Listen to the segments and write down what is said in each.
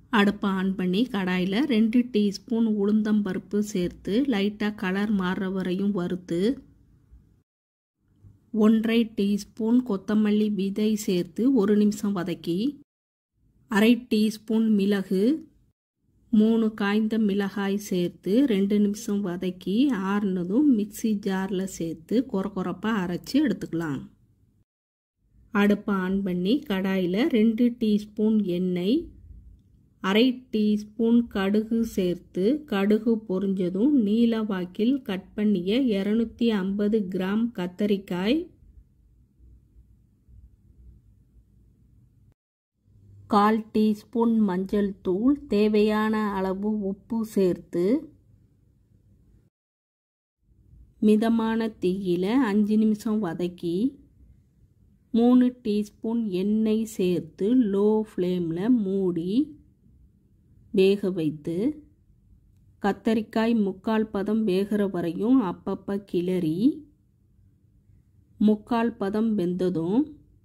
அடுப்பை ஆன் பண்ணி கடாயில் ரெண்டு டீஸ்பூன் உளுந்தம்பருப்பு சேர்த்து லைட்டாக கலர் மாறுற வரையும் வறுத்து ஒன்றரை டீஸ்பூன் கொத்தமல்லி விதை சேர்த்து ஒரு நிமிஷம் வதக்கி அரை டீஸ்பூன் மிளகு மூணு காய்ந்த மிளகாய் சேர்த்து ரெண்டு நிமிஷம் வதக்கி ஆறுனதும் மிக்சி ஜாரில் சேர்த்து கொர கொரப்பாக அரைச்சி எடுத்துக்கலாம் அடுப்பை ஆன் பண்ணி கடாயில் ரெண்டு டீஸ்பூன் எண்ணெய் அரை டீஸ்பூன் கடுகு சேர்த்து கடுகு பொரிஞ்சதும் நீல வாக்கில் கட் பண்ணிய இரநூத்தி ஐம்பது கிராம் கத்தரிக்காய் கால் டீஸ்பூன் மஞ்சள் தூள் தேவையான அளவு உப்பு சேர்த்து மிதமான தீயில அஞ்சு நிமிஷம் வதக்கி மூணு டீஸ்பூன் எண்ணெய் சேர்த்து லோ ஃப்ளேமில் மூடி வேக வைத்து கத்தரிக்காய் முக்கால் பதம் வேகிற வரையும் அப்பப்போ கிளறி முக்கால் பதம் வெந்ததும்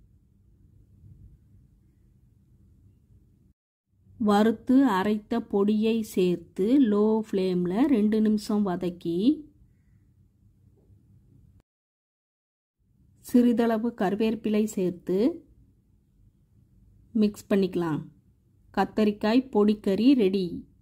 வறுத்து அரைத்த பொடியை சேர்த்து லோ ஃப்ளேமில் ரெண்டு நிமிஷம் வதக்கி சிறிதளவு கருவேப்பிலை சேர்த்து மிக்ஸ் பண்ணிக்கலாம் கத்தரிக்காய் பொடிக்கறி ரெடி